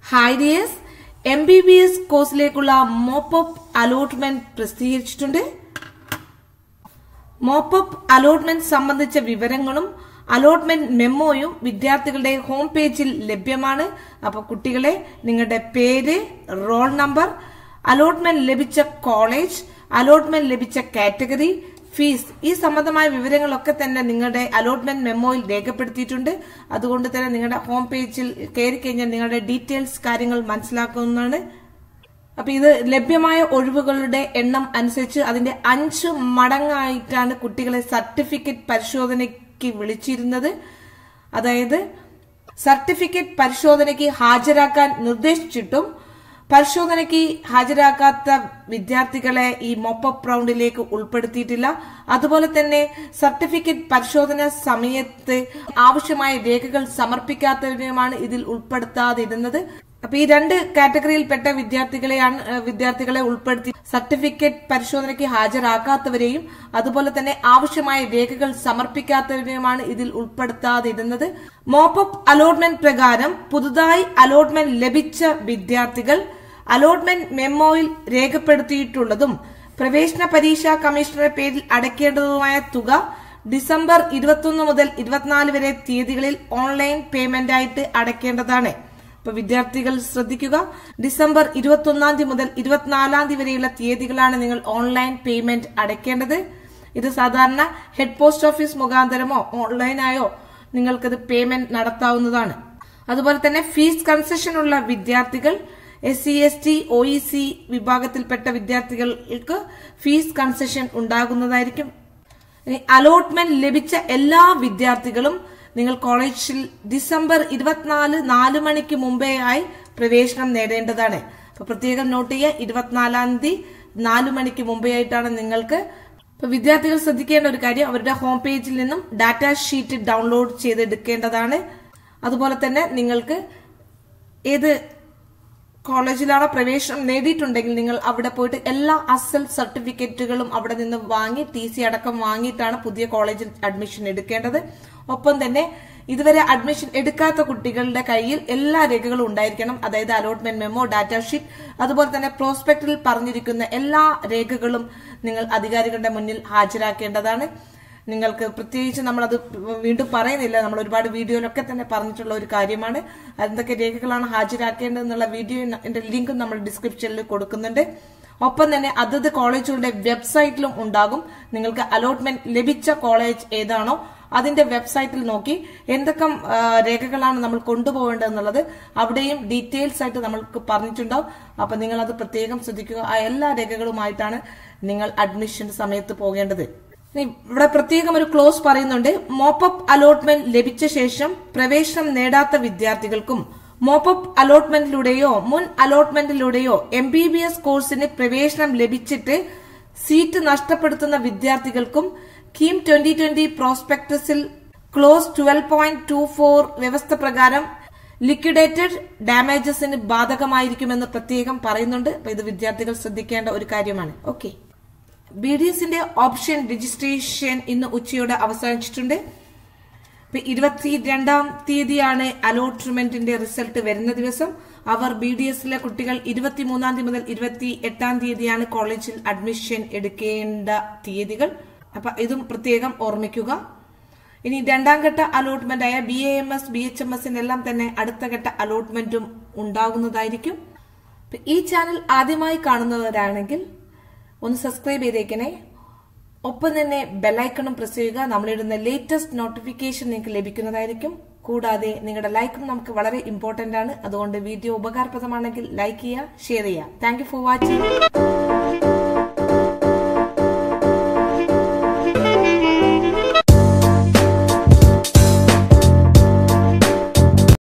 hi dears M B B S കോഴ്സിലേക്കുള്ള mop up allotment പ്രസിദ്ധീകരിച്ചിട്ടുണ്ട് mop up allotment സംബന്ധിച്ച വിവരങ്ങളും അലോട്ട്മെന്റ് മെമ്മോയും വിദ്യാർത്ഥികളുടെ ഹോം പേജിൽ ലഭ്യമാണ് അപ്പൊ കുട്ടികളെ നിങ്ങളുടെ പേര് റോൾ നമ്പർ അലോട്ട്മെന്റ് ലഭിച്ച കോളേജ് അലോട്ട്മെന്റ് ലഭിച്ച കാറ്റഗറി ഫീസ് ഈ സംബന്ധമായ വിവരങ്ങളൊക്കെ തന്നെ നിങ്ങളുടെ അലോട്ട്മെന്റ് മെമ്മോയിൽ രേഖപ്പെടുത്തിയിട്ടുണ്ട് അതുകൊണ്ട് തന്നെ നിങ്ങളുടെ ഹോം പേജിൽ കയറി കഴിഞ്ഞാൽ നിങ്ങളുടെ ഡീറ്റെയിൽസ് കാര്യങ്ങൾ മനസ്സിലാക്കുന്നതാണ് അപ്പൊ ഇത് ലഭ്യമായ ഒഴിവുകളുടെ എണ്ണം അനുസരിച്ച് അതിന്റെ അഞ്ച് മടങ്ങായിട്ടാണ് കുട്ടികളെ സർട്ടിഫിക്കറ്റ് പരിശോധനയ്ക്ക് വിളിച്ചിരുന്നത് അതായത് സർട്ടിഫിക്കറ്റ് പരിശോധനയ്ക്ക് ഹാജരാക്കാൻ നിർദ്ദേശിച്ചിട്ടും പരിശോധനയ്ക്ക് ഹാജരാക്കാത്ത വിദ്യാർത്ഥികളെ ഈ മൊപ്പപ്പ് റൗണ്ടിലേക്ക് ഉൾപ്പെടുത്തിയിട്ടില്ല അതുപോലെ തന്നെ സർട്ടിഫിക്കറ്റ് പരിശോധന സമയത്ത് ആവശ്യമായ രേഖകൾ സമർപ്പിക്കാത്തവരുമാണ് ഇതിൽ ഉൾപ്പെടുത്താതിരുന്നത് അപ്പൊ ഈ രണ്ട് കാറ്റഗറിയിൽപ്പെട്ട വിദ്യാർത്ഥികളെയാണ് ഏഹ്, വിദ്യാർത്ഥികളെ ഉൾപ്പെടുത്തി സർട്ടിഫിക്കറ്റ് പരിശോധനയ്ക്ക് ഹാജരാക്കാത്തവരെയും അതുപോലെ തന്നെ ആവശ്യമായ രേഖകൾ സമർപ്പിക്കാത്തവരെയുമാണ് ഇതിൽ ഉൾപ്പെടുത്താതിരുന്നത് മോപ്പപ്പ് അലോട്ട്മെന്റ് പ്രകാരം പുതുതായി അലോട്ട്മെന്റ് ലഭിച്ച വിദ്യാർത്ഥികൾ അലോട്ട്മെന്റ് മെമ്മോയിൽ രേഖപ്പെടുത്തിയിട്ടുള്ളതും പ്രവേശന പരീക്ഷാ കമ്മീഷണറുടെ പേരിൽ അടയ്ക്കേണ്ടതുമായ തുക ഡിസംബർ ഇരുപത്തൊന്ന് മുതൽ ഇരുപത്തിനാല് വരെ തീയതികളിൽ ഓൺലൈൻ പേയ്മെന്റ് ആയിട്ട് അടയ്ക്കേണ്ടതാണ് അപ്പൊ വിദ്യാർത്ഥികൾ ശ്രദ്ധിക്കുക ഡിസംബർ ഇരുപത്തൊന്നാം തീയതി മുതൽ ഇരുപത്തിനാലാം തീയതി വരെയുള്ള തീയതികളാണ് നിങ്ങൾ ഓൺലൈൻ പേയ്മെന്റ് അടയ്ക്കേണ്ടത് ഇത് സാധാരണ ഹെഡ് പോസ്റ്റ് ഓഫീസ് മുഖാന്തരമോ ഓൺലൈനായോ നിങ്ങൾക്കത് പേയ്മെന്റ് നടത്താവുന്നതാണ് അതുപോലെ തന്നെ ഫീസ് കൺസെഷൻ ഉള്ള വിദ്യാർത്ഥികൾ S C S T O E C വിഭാഗത്തിൽപ്പെട്ട വിദ്യാർത്ഥികൾക്ക് ഫീസ് കൺസെഷൻ ഉണ്ടാകുന്നതായിരിക്കും ഇനി അലോട്ട്മെന്റ് ലഭിച്ച എല്ലാ വിദ്യാർത്ഥികളും നിങ്ങൾ കോളേജിൽ ഡിസംബർ ഇരുപത്തിനാല് നാല് മണിക്ക് മുമ്പേ ആയി പ്രവേശനം നേടേണ്ടതാണ് അപ്പൊ പ്രത്യേകം നോട്ട് ചെയ്യുക ഇരുപത്തിനാലാം തീയതി നാല് മണിക്ക് മുമ്പേ ആയിട്ടാണ് നിങ്ങൾക്ക് ഇപ്പൊ വിദ്യാർത്ഥികൾ ശ്രദ്ധിക്കേണ്ട ഒരു കാര്യം അവരുടെ ഹോം പേജിൽ നിന്നും ഡാറ്റ ഷീറ്റ് ഡൗൺലോഡ് ചെയ്തെടുക്കേണ്ടതാണ് അതുപോലെ തന്നെ നിങ്ങൾക്ക് ഏത് കോളേജിലാണോ പ്രവേശനം നേടിയിട്ടുണ്ടെങ്കിൽ നിങ്ങൾ അവിടെ പോയിട്ട് എല്ലാ അസൽ സർട്ടിഫിക്കറ്റുകളും അവിടെ നിന്ന് വാങ്ങി ടി സി അടക്കം വാങ്ങിയിട്ടാണ് പുതിയ കോളേജിൽ അഡ്മിഷൻ എടുക്കേണ്ടത് ഒപ്പം തന്നെ ഇതുവരെ അഡ്മിഷൻ എടുക്കാത്ത കുട്ടികളുടെ കയ്യിൽ എല്ലാ രേഖകളും ഉണ്ടായിരിക്കണം അതായത് അലോട്ട്മെന്റ് മെമ്മോ ഡാറ്റ ഷീറ്റ് അതുപോലെ തന്നെ പ്രോസ്പെക്റ്റിൽ പറഞ്ഞിരിക്കുന്ന എല്ലാ രേഖകളും നിങ്ങൾ അധികാരികളുടെ മുന്നിൽ ഹാജരാക്കേണ്ടതാണ് നിങ്ങൾക്ക് പ്രത്യേകിച്ച് നമ്മളത് വീണ്ടും പറയുന്നില്ല നമ്മൾ ഒരുപാട് വീഡിയോയിലൊക്കെ തന്നെ പറഞ്ഞിട്ടുള്ള ഒരു കാര്യമാണ് എന്തൊക്കെ രേഖകളാണ് ഹാജരാക്കേണ്ടതെന്നുള്ള വീഡിയോന്റെ ലിങ്കും നമ്മൾ ഡിസ്ക്രിപ്ഷനിൽ കൊടുക്കുന്നുണ്ട് ഒപ്പം തന്നെ അതത് കോളേജുകളുടെ വെബ്സൈറ്റിലും ഉണ്ടാകും നിങ്ങൾക്ക് അലോട്ട്മെന്റ് ലഭിച്ച കോളേജ് ഏതാണോ അതിന്റെ വെബ്സൈറ്റിൽ നോക്കി എന്തൊക്കെ ആ, രേഖകളാണ് നമ്മൾ കൊണ്ടുപോകേണ്ടതെന്നുള്ളത് അവിടെയും ഡീറ്റെയിൽസ് ആയിട്ട് നമ്മൾക്ക് പറഞ്ഞിട്ടുണ്ടാവും അപ്പൊ നിങ്ങൾ അത് പ്രത്യേകം ശ്രദ്ധിക്കുക ആ എല്ലാ രേഖകളുമായിട്ടാണ് നിങ്ങൾ അഡ്മിഷൻ സമയത്ത് പോകേണ്ടത് ഇനി ഇവിടെ പ്രത്യേകം ഒരു ക്ലോസ് പറയുന്നുണ്ട് മോപ്പപ്പ് അലോട്ട്മെന്റ് ലഭിച്ച ശേഷം പ്രവേശനം നേടാത്ത വിദ്യാർത്ഥികൾക്കും മോപ്പപ്പ് അലോട്ട്മെന്റിലൂടെയോ മുൻ അലോട്ട്മെന്റിലൂടെയോ എം ബി ബി എസ് കോഴ്സിന് പ്രവേശനം ലഭിച്ചിട്ട് സീറ്റ് നഷ്ടപ്പെടുത്തുന്ന വിദ്യാർത്ഥികൾക്കും കീം ട്വന്റി ട്വന്റി പ്രോസ്പെക്ടസിൽ clause twelve point two four വ്യവസ്ഥ പ്രകാരം ലിക്വിഡേറ്റഡ് ഡാമേജസിന് ബാധകമായിരിക്കുമെന്ന് പ്രത്യേകം പറയുന്നുണ്ട് അപ്പൊ ഇത് വിദ്യാർത്ഥികൾ ശ്രദ്ധിക്കേണ്ട ഒരു കാര്യമാണ് ഓക്കെ ബി ഡി എസിന്റെ ഓപ്ഷൻ രജിസ്ട്രേഷൻ ഇന്ന് ഉച്ചയോടെ അവസാനിച്ചിട്ടുണ്ട് ഇപ്പൊ ഇരുപത്തിരണ്ടാം തീയതിയാണ് അലോട്ട്മെന്റിന്റെ റിസൾട്ട് വരുന്ന ദിവസം അവർ ബി ഡി എസിലെ കുട്ടികൾ ഇരുപത്തിമൂന്നാം തീയതി മുതൽ ഇരുപത്തി എട്ടാം തീയതിയാണ് കോളേജിൽ അഡ്മിഷൻ എടുക്കേണ്ട തീയതികൾ അപ്പൊ ഇതും പ്രത്യേകം ഓർമ്മിക്കുക ഇനി രണ്ടാം ഘട്ട അലോട്ട്മെന്റ് ആയ B A M S B H M എസിനെല്ലാം തന്നെ അടുത്ത ഘട്ട അലോട്ട്മെന്റും ഉണ്ടാകുന്നതായിരിക്കും ഇപ്പൊ ഈ ചാനൽ ആദ്യമായി കാണുന്നവരാണെങ്കിൽ ഒന്ന് സബ്സ്ക്രൈബ് ചെയ്തേക്കണേ ഒപ്പം തന്നെ ബെല്ലൈക്കണും പ്രസ് ചെയ്യുക നമ്മളിടുന്ന ലേറ്റസ്റ്റ് നോട്ടിഫിക്കേഷൻ നിങ്ങൾക്ക് ലഭിക്കുന്നതായിരിക്കും കൂടാതെ നിങ്ങളുടെ ലൈക്കും നമുക്ക് വളരെ ഇമ്പോർട്ടന്റ് ആണ് അതുകൊണ്ട് വീഡിയോ ഉപകാരപ്രദമാണെങ്കിൽ ലൈക്ക് ചെയ്യുക ഷെയർ ചെയ്യുക താങ്ക് ഫോർ വാച്ചിങ്